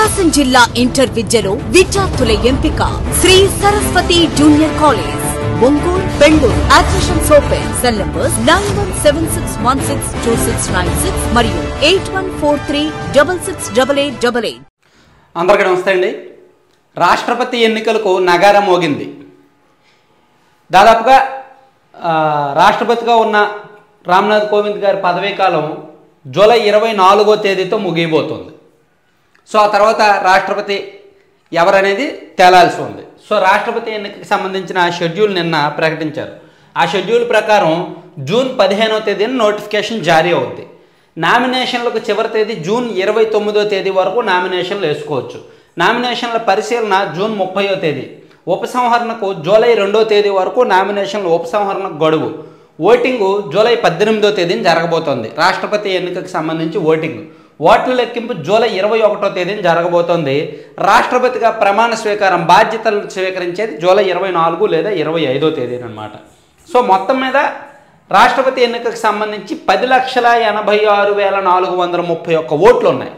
ప్రకాశం జిల్లా ఇంటర్ విద్యలో విద్యార్థుల ఎంపిక Sri Saraswati junior college Ongole Bengaluru admissions open cell numbers nine one seven six one six two six nine six మరియు eight one four three double six double eight double eight అందరికీ నమస్తే అండి రాష్ట్రపతి ఎన్నికలకు నగారం మోగింది దాదాపుగా ఆ, రాష్ట్రపతిగా ఉన్న రామ్నాథ్ కోవింద్ గారి పదవీ కాలం జూలై ఇరవై నాలుగో తేదీతో ముగియబోతుంది సో ఆ తర్వాత రాష్ట్రపతి ఎవరనేది తేలాల్సి ఉంది సో రాష్ట్రపతి ఎన్నికకి సంబంధించిన షెడ్యూల్ నిన్న ప్రకటించారు ఆ షెడ్యూల్ ప్రకారం జూన్ పదిహేనవ తేదీన నోటిఫికేషన్ జారీ అవుద్ది నామినేషన్లకు చివరి తేదీ జూన్ ఇరవై తొమ్మిదో తేదీ వరకు నామినేషన్లు వేసుకోవచ్చు నామినేషన్ల పరిశీలన జూన్ ముప్పయో తేదీ ఉపసంహరణకు జూలై రెండో తేదీ వరకు నామినేషన్ల ఉపసంహరణకు గడువు ఓటింగు జూలై పద్దెనిమిదో తేదీన జరగబోతోంది రాష్ట్రపతి ఎన్నికకు సంబంధించి ఓటింగ్ ఓట్ల లెక్కింపు జూలై ఇరవై ఒకటో తేదీన జరగబోతోంది రాష్ట్రపతిగా ప్రమాణ స్వీకారం బాధ్యతలు స్వీకరించేది జూలై ఇరవై నాలుగు లేదా ఇరవై ఐదో తేదీన అనమాట సో మొత్తం మీద రాష్ట్రపతి ఎన్నికకు సంబంధించి పది లక్షల ఎనభై ఆరు వేల నాలుగు వందల ముప్పై ఒక్క ఓట్లు ఉన్నాయి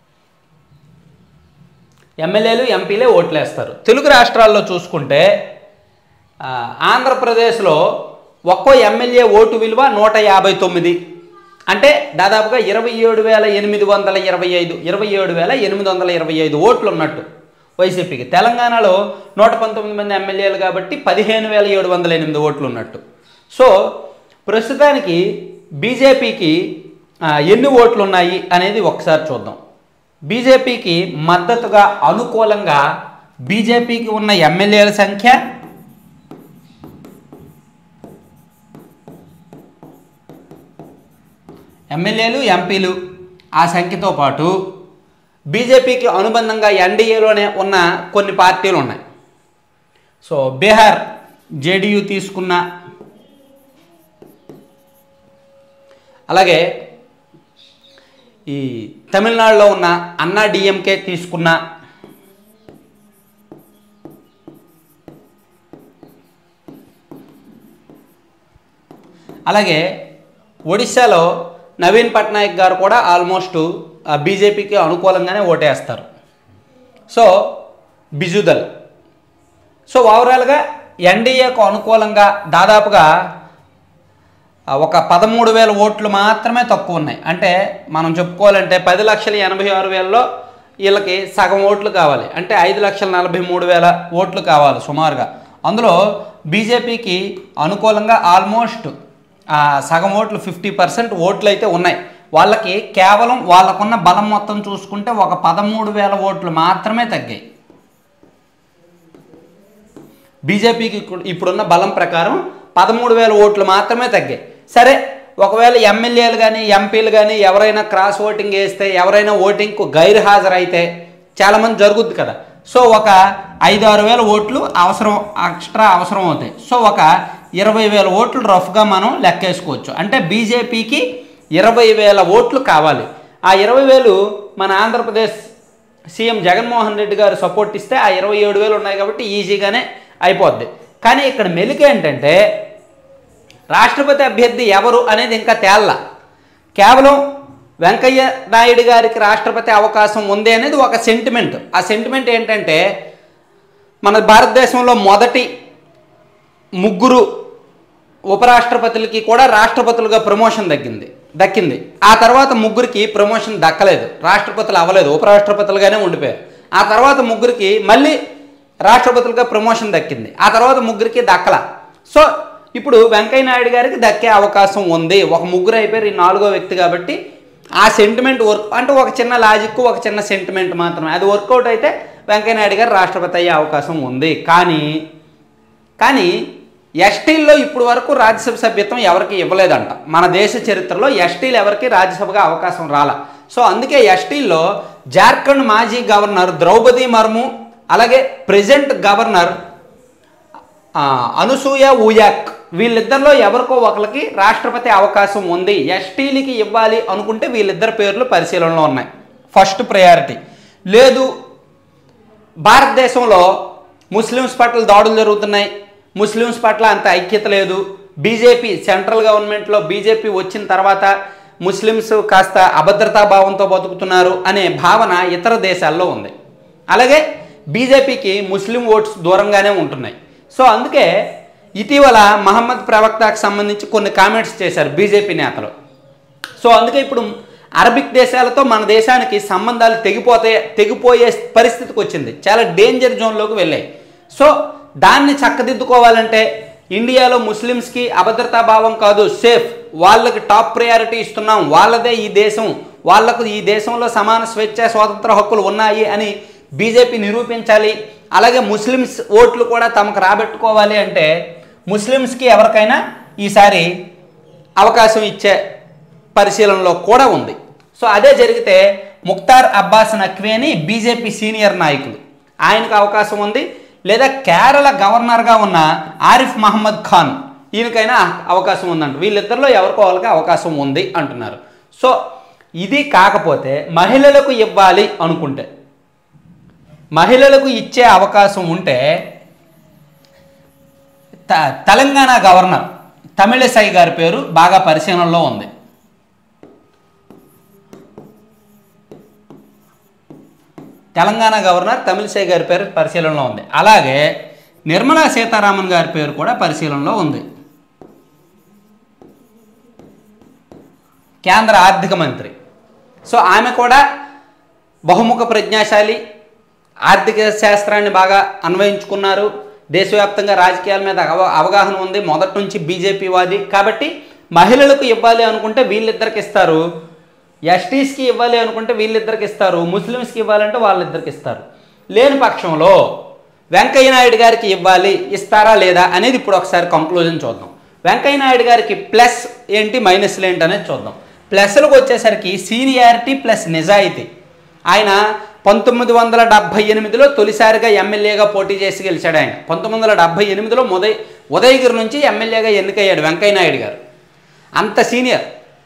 ఎమ్మెల్యేలు ఎంపీలే ఓట్లేస్తారు తెలుగు రాష్ట్రాల్లో చూసుకుంటే ఆ, ఆంధ్రప్రదేశ్లో ఒక్కో ఎమ్మెల్యే ఓటు విలువ నూట యాభై తొమ్మిది అంటే దాదాపుగా ఇరవై ఏడు వేల ఎనిమిది వందల ఇరవై ఐదు ఇరవై ఏడు వేల ఎనిమిది వందల ఇరవై ఐదు ఓట్లు ఉన్నట్టు వైసీపీకి తెలంగాణలో నూట పంతొమ్మిది మంది ఎమ్మెల్యేలు కాబట్టి పదిహేను వేల ఏడు వందల ఎనిమిది ఓట్లు ఉన్నట్టు సో ప్రస్తుతానికి బీజేపీకి ఆ, ఎన్ని ఓట్లు ఉన్నాయి అనేది ఒకసారి చూద్దాం బీజేపీకి మద్దతుగా అనుకూలంగా బీజేపీకి ఉన్న ఎమ్మెల్యేల సంఖ్య ఎమ్మెల్యేలు ఎంపీలు ఆ సంఖ్యతో పాటు బీజేపీకి అనుబంధంగా ఎన్డీఏలోనే ఉన్న కొన్ని పార్టీలు ఉన్నాయి సో బీహార్ జేడీయూ తీసుకున్న అలాగే ఈ తమిళనాడులో ఉన్న అన్నా డిఎంకే తీసుకున్న అలాగే ఒడిశాలో నవీన్ పట్నాయక్ గారు కూడా ఆల్మోస్ట్ ఆ బీజేపీకి అనుకూలంగానే ఓటేస్తారు సో బిజుదల్ సో ఓవరాల్గా ఎన్డీఏకు అనుకూలంగా దాదాపుగా ఆ, ఒక పదమూడు వేల ఓట్లు మాత్రమే తక్కువ ఉన్నాయి అంటే మనం చెప్పుకోవాలంటే పది లక్షల ఎనభై ఆరు వేలలో వీళ్ళకి సగం ఓట్లు కావాలి అంటే ఐదు లక్షల నలభై మూడు వేల ఓట్లు కావాలి సుమారుగా అందులో బీజేపీకి అనుకూలంగా ఆల్మోస్ట్ ఆ, సగం ఓట్లు ఫిఫ్టీ పర్సెంట్ ఓట్లు అయితే ఉన్నాయి వాళ్ళకి కేవలం వాళ్ళకున్న బలం మొత్తం చూసుకుంటే ఒక పదమూడు వేల ఓట్లు మాత్రమే తగ్గాయి బీజేపీకి ఇప్పుడు- ఇప్పుడున్న బలం ప్రకారం పదమూడు వేల ఓట్లు మాత్రమే తగ్గాయి సరే ఒకవేళ ఎమ్మెల్యేలు కానీ ఎంపీలు కానీ ఎవరైనా క్రాస్ ఓటింగ్ వేస్తే ఎవరైనా ఓటింగ్కు గైర్ హాజరైతే చాలామంది జరుగుద్ది కదా సో ఒక ఐదు ఆరు వేల ఓట్లు అవసరం ఎక్స్ట్రా అవసరం అవుతాయి సో ఒక ఇరవై వేల ఓట్లు రఫ్గా మనం లెక్కేసుకోవచ్చు అంటే బీజేపీకి ఇరవై వేల ఓట్లు కావాలి ఆ ఇరవై వేలు మన ఆంధ్రప్రదేశ్ సీఎం జగన్మోహన్ రెడ్డి గారు సపోర్ట్ ఇస్తే ఆ ఇరవై ఏడు వేలు ఉన్నాయి కాబట్టి ఈజీగానే అయిపోద్ది కానీ ఇక్కడ మెలిక ఏంటంటే రాష్ట్రపతి అభ్యర్థి ఎవరు అనేది ఇంకా తేల్లా కేవలం వెంకయ్య నాయుడు గారికి రాష్ట్రపతి అవకాశం ఉంది అనేది ఒక సెంటిమెంట్ ఆ సెంటిమెంట్ ఏంటంటే మన భారతదేశంలో మొదటి ముగ్గురు ఉపరాష్ట్రపతులకి కూడా రాష్ట్రపతులుగా ప్రమోషన్ దక్కింది దక్కింది ఆ తర్వాత ముగ్గురికి ప్రమోషన్ దక్కలేదు రాష్ట్రపతులు అవ్వలేదు ఉపరాష్ట్రపతులుగానే ఉండిపోయారు ఆ తర్వాత ముగ్గురికి మళ్ళీ రాష్ట్రపతులుగా ప్రమోషన్ దక్కింది ఆ తర్వాత ముగ్గురికి దక్కల సో ఇప్పుడు వెంకయ్య నాయుడు గారికి దక్కే అవకాశం ఉంది ఒక ముగ్గురు అయిపోయారు ఈ నాలుగో వ్యక్తి కాబట్టి ఆ సెంటిమెంట్ వర్క్ అంటే ఒక చిన్న లాజిక్ ఒక చిన్న సెంటిమెంట్ మాత్రమే అది వర్కౌట్ అయితే వెంకయ్య నాయుడు గారు రాష్ట్రపతి అయ్యే అవకాశం ఉంది కానీ కానీ ఎస్టీల్లో ఇప్పుడు వరకు రాజ్యసభ సభ్యత్వం ఎవరికి ఇవ్వలేదంట మన దేశ చరిత్రలో ఎస్టీలు ఎవరికి రాజ్యసభగా అవకాశం రాల సో అందుకే ఎస్టీల్లో జార్ఖండ్ మాజీ గవర్నర్ ద్రౌపది మర్ము అలాగే ప్రెజెంట్ గవర్నర్ ఆ, అనసూయ ఊయాక్ వీళ్ళిద్దరిలో ఎవరికో ఒకరికి రాష్ట్రపతి అవకాశం ఉంది ఎస్టీలకి ఇవ్వాలి అనుకుంటే వీళ్ళిద్దరి పేర్లు పరిశీలనలో ఉన్నాయి ఫస్ట్ ప్రయారిటీ లేదు భారతదేశంలో ముస్లిమ్స్ పట్ల దాడులు జరుగుతున్నాయి ముస్లిమ్స్ పట్ల అంత ఐక్యత లేదు బీజేపీ సెంట్రల్ గవర్నమెంట్లో బీజేపీ వచ్చిన తర్వాత ముస్లిమ్స్ కాస్త అభద్రతా భావంతో బతుకుతున్నారు అనే భావన ఇతర దేశాల్లో ఉంది అలాగే బీజేపీకి ముస్లిం ఓట్స్ దూరంగానే ఉంటున్నాయి సో అందుకే ఇటీవల మహమ్మద్ ప్రవక్తకు సంబంధించి కొన్ని కామెంట్స్ చేశారు బీజేపీ నేతలు సో అందుకే ఇప్పుడు అరబిక్ దేశాలతో మన దేశానికి సంబంధాలు తెగిపోతే తెగిపోయే పరిస్థితికి వచ్చింది చాలా డేంజర్ జోన్లోకి వెళ్ళాయి సో దాన్ని చక్కదిద్దుకోవాలంటే ఇండియాలో ముస్లిమ్స్కి అభద్రతా భావం కాదు సేఫ్ వాళ్ళకి టాప్ ప్రయారిటీ ఇస్తున్నాం వాళ్ళదే ఈ దేశం వాళ్లకు ఈ దేశంలో సమాన స్వేచ్ఛ స్వాతంత్ర హక్కులు ఉన్నాయి అని బీజేపీ నిరూపించాలి అలాగే ముస్లిమ్స్ ఓట్లు కూడా తమకు రాబెట్టుకోవాలి అంటే ముస్లిమ్స్కి ఎవరికైనా ఈసారి అవకాశం ఇచ్చే పరిశీలనలో కూడా ఉంది సో అదే జరిగితే ముక్తార్ అబ్బాస్ నక్వీ అని బీజేపీ సీనియర్ నాయకులు ఆయనకు అవకాశం ఉంది లేదా కేరళ గవర్నర్గా ఉన్న ఆరిఫ్ మహమ్మద్ ఖాన్ ఈయనకైనా అవకాశం ఉందంట వీళ్ళిద్దరిలో ఎవరికో వాళ్ళకి అవకాశం ఉంది అంటున్నారు సో ఇది కాకపోతే మహిళలకు ఇవ్వాలి అనుకుంటే మహిళలకు ఇచ్చే అవకాశం ఉంటే త- తెలంగాణ గవర్నర్ తమిళసై గారి పేరు బాగా పరిశీలనలో ఉంది తెలంగాణ గవర్నర్ తమిళసై గారి పేరు పరిశీలనలో ఉంది అలాగే నిర్మలా సీతారామన్ గారి పేరు కూడా పరిశీలనలో ఉంది కేంద్ర ఆర్థిక మంత్రి సో ఆమె కూడా బహుముఖ ప్రజ్ఞాశాలి ఆర్థిక శాస్త్రాన్ని బాగా అన్వయించుకున్నారు దేశవ్యాప్తంగా రాజకీయాల మీద అవ అవగాహన ఉంది మొదటి నుంచి బీజేపీ వాది కాబట్టి మహిళలకు ఇవ్వాలి అనుకుంటే వీళ్ళిద్దరికి ఇస్తారు ఎస్టీస్కి ఇవ్వాలి అనుకుంటే వీళ్ళిద్దరికి ఇస్తారు ముస్లిమ్స్కి ఇవ్వాలంటే వాళ్ళిద్దరికి ఇస్తారు లేని పక్షంలో వెంకయ్య నాయుడు గారికి ఇవ్వాలి ఇస్తారా లేదా అనేది ఇప్పుడు ఒకసారి కంక్లూజన్ చూద్దాం వెంకయ్య నాయుడు గారికి ప్లస్ ఏంటి మైనస్లు ఏంటి అనేది చూద్దాం ప్లస్లకు వచ్చేసరికి సీనియారిటీ ప్లస్ నిజాయితీ ఆయన పంతొమ్మిది వందల డెబ్భై ఎనిమిదిలో తొలిసారిగా ఎమ్మెల్యేగా పోటీ చేసి గెలిచాడు ఆయన పంతొమ్మిది వందల డెబ్భై ఎనిమిదిలో ఉదయ్ ఉదయగిరి నుంచి ఎమ్మెల్యేగా ఎన్నికయ్యాడు వెంకయ్య నాయుడు గారు అంత సీనియర్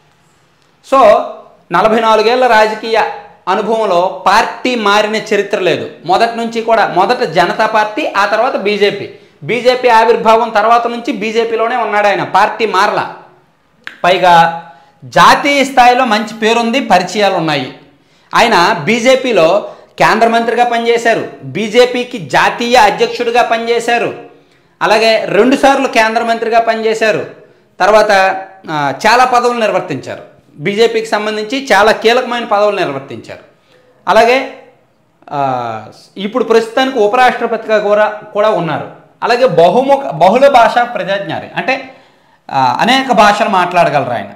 సో నలభై నాలుగేళ్ల రాజకీయ అనుభవంలో పార్టీ మారిన చరిత్ర లేదు మొదటి నుంచి కూడా మొదట జనతా పార్టీ ఆ తర్వాత బీజేపీ బీజేపీ ఆవిర్భావం తర్వాత నుంచి బీజేపీలోనే ఉన్నాడు ఆయన పార్టీ మారలా పైగా జాతీయ స్థాయిలో మంచి పేరుంది పరిచయాలు ఉన్నాయి ఆయన బీజేపీలో కేంద్ర మంత్రిగా పనిచేశారు బీజేపీకి జాతీయ అధ్యక్షుడిగా పనిచేశారు అలాగే రెండుసార్లు కేంద్ర మంత్రిగా పనిచేశారు తర్వాత ఆ, చాలా పదవులు నిర్వర్తించారు బీజేపీకి సంబంధించి చాలా కీలకమైన పదవులు నిర్వర్తించారు అలాగే ఆ, ఇప్పుడు ప్రస్తుతానికి ఉపరాష్ట్రపతిగా కూడా కూడా ఉన్నారు అలాగే బహుముఖ బహుళ భాషా ప్రజాజ్ఞారి అంటే ఆ, అనేక భాషలు మాట్లాడగలరు ఆయన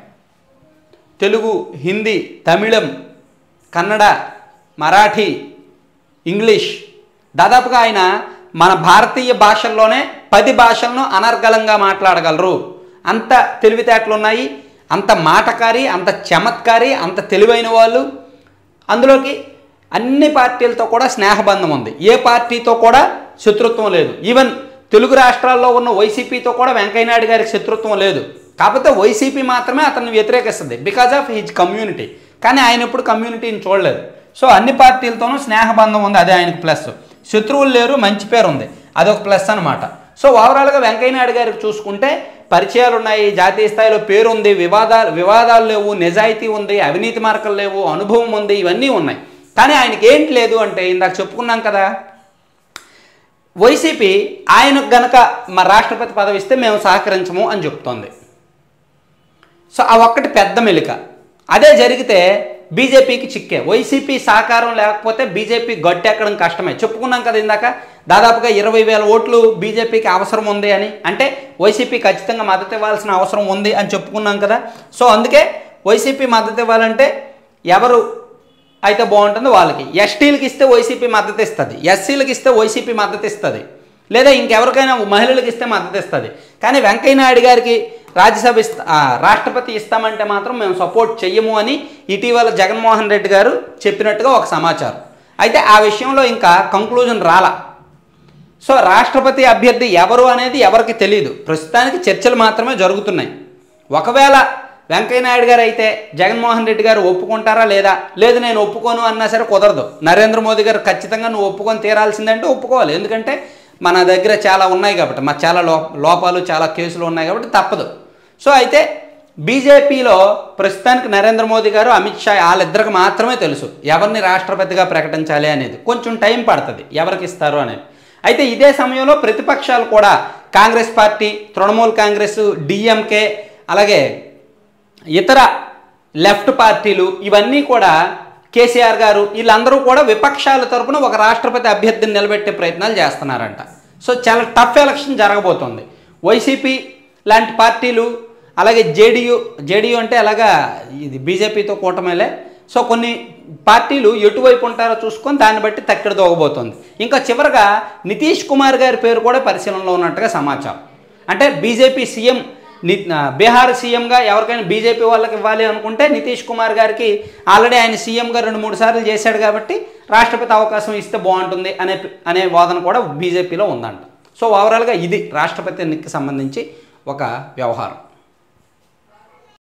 తెలుగు హిందీ తమిళం కన్నడ మరాఠీ ఇంగ్లీష్ దాదాపుగా ఆయన మన భారతీయ భాషల్లోనే పది భాషలను అనర్గళంగా మాట్లాడగలరు అంత తెలివితేటలు ఉన్నాయి అంత మాటకారి అంత చమత్కారి అంత తెలివైన వాళ్ళు అందులోకి అన్ని పార్టీలతో కూడా స్నేహబంధం ఉంది ఏ పార్టీతో కూడా శత్రుత్వం లేదు ఈవెన్ తెలుగు రాష్ట్రాల్లో ఉన్న వైసీపీతో కూడా వెంకయ్యనాయుడు గారికి శత్రుత్వం లేదు కాకపోతే వైసీపీ మాత్రమే అతన్ని వ్యతిరేకిస్తుంది బికాజ్ ఆఫ్ హిజ్ కమ్యూనిటీ కానీ ఆయన ఎప్పుడు కమ్యూనిటీని చూడలేదు సో అన్ని పార్టీలతోనూ స్నేహబంధం ఉంది అదే ఆయనకు ప్లస్ శత్రువులు లేరు మంచి పేరు ఉంది అదొక ప్లస్ అనమాట సో ఓవరాల్గా వెంకయ్యనాయుడు గారికి చూసుకుంటే పరిచయాలు ఉన్నాయి జాతీయ స్థాయిలో పేరు ఉంది వివాదాలు వివాదాలు లేవు నిజాయితీ ఉంది అవినీతి మార్కలు లేవు అనుభవం ఉంది ఇవన్నీ ఉన్నాయి కానీ ఆయనకి ఏంటి లేదు అంటే ఇందాక చెప్పుకున్నాం కదా వైసీపీ ఆయనకు గనక మా రాష్ట్రపతి పదవి ఇస్తే మేము సహకరించము అని చెప్తోంది సో ఆ ఒక్కటి పెద్ద మెలిక అదే జరిగితే బీజేపీకి చిక్కే వైసీపీ సహకారం లేకపోతే బీజేపీ గట్టెక్కడం కష్టమే చెప్పుకున్నాం కదా ఇందాక దాదాపుగా ఇరవై వేల ఓట్లు బీజేపీకి అవసరం ఉంది అని అంటే వైసీపీ ఖచ్చితంగా మద్దతు ఇవ్వాల్సిన అవసరం ఉంది అని చెప్పుకున్నాం కదా సో అందుకే వైసీపీ మద్దతు ఇవ్వాలంటే ఎవరు అయితే బాగుంటుందో వాళ్ళకి ఎస్టీలకి ఇస్తే వైసీపీ మద్దతు ఇస్తుంది ఎస్సీలకి ఇస్తే వైసీపీ మద్దతు ఇస్తుంది లేదా ఇంకెవరికైనా మహిళలకు ఇస్తే మద్దతు ఇస్తుంది కానీ వెంకయ్య నాయుడు గారికి రాజ్యసభ ఇస్తా ఆ, రాష్ట్రపతి ఇస్తామంటే మాత్రం మేము సపోర్ట్ చెయ్యము అని ఇటీవల జగన్మోహన్ రెడ్డి గారు చెప్పినట్టుగా ఒక సమాచారం అయితే ఆ విషయంలో ఇంకా కంక్లూజన్ రాలా సో రాష్ట్రపతి అభ్యర్థి ఎవరు అనేది ఎవరికి తెలియదు ప్రస్తుతానికి చర్చలు మాత్రమే జరుగుతున్నాయి ఒకవేళ వెంకయ్య నాయుడు గారు అయితే జగన్మోహన్ రెడ్డి గారు ఒప్పుకుంటారా లేదా లేదు నేను ఒప్పుకోను అన్నా సరే కుదరదు నరేంద్ర మోదీ గారు ఖచ్చితంగా నువ్వు ఒప్పుకొని తీరాల్సిందంటే ఒప్పుకోవాలి ఎందుకంటే మన దగ్గర చాలా ఉన్నాయి కాబట్టి మా చాలా లో లోపాలు చాలా కేసులు ఉన్నాయి కాబట్టి తప్పదు సో అయితే బీజేపీలో ప్రస్తుతానికి నరేంద్ర మోదీ గారు అమిత్ షా వాళ్ళిద్దరికి మాత్రమే తెలుసు ఎవరిని రాష్ట్రపతిగా ప్రకటించాలి అనేది కొంచెం టైం పడుతుంది ఎవరికి ఇస్తారు అనేది అయితే ఇదే సమయంలో ప్రతిపక్షాలు కూడా కాంగ్రెస్ పార్టీ తృణమూల్ కాంగ్రెస్ డిఎంకే అలాగే ఇతర లెఫ్ట్ పార్టీలు ఇవన్నీ కూడా కేసీఆర్ గారు వీళ్ళందరూ కూడా విపక్షాల తరపున ఒక రాష్ట్రపతి అభ్యర్థిని నిలబెట్టే ప్రయత్నాలు చేస్తున్నారంట సో చాలా టఫ్ ఎలక్షన్ జరగబోతోంది వైసీపీ లాంటి పార్టీలు అలాగే జేడీయూ జేడీయూ అంటే అలాగా ఇది బీజేపీతో కూటమిలే సో కొన్ని పార్టీలు ఎటువైపు ఉంటారో చూసుకొని దాన్ని బట్టి తక్కిడ దోగబోతోంది ఇంకా చివరగా నితీష్ కుమార్ గారి పేరు కూడా పరిశీలనలో ఉన్నట్టుగా సమాచారం అంటే బీజేపీ సీఎం ని ఆ, బీహార్ సీఎంగా ఎవరికైనా బీజేపీ వాళ్ళకి ఇవ్వాలి అనుకుంటే నితీష్ కుమార్ గారికి ఆల్రెడీ ఆయన సీఎంగా రెండు మూడు సార్లు చేశాడు కాబట్టి రాష్ట్రపతి అవకాశం ఇస్తే బాగుంటుంది అనే అనే వాదన కూడా బీజేపీలో ఉందంట సో ఓవరాల్గా ఇది రాష్ట్రపతి ఎన్నికకి సంబంధించి ఒక వ్యవహారం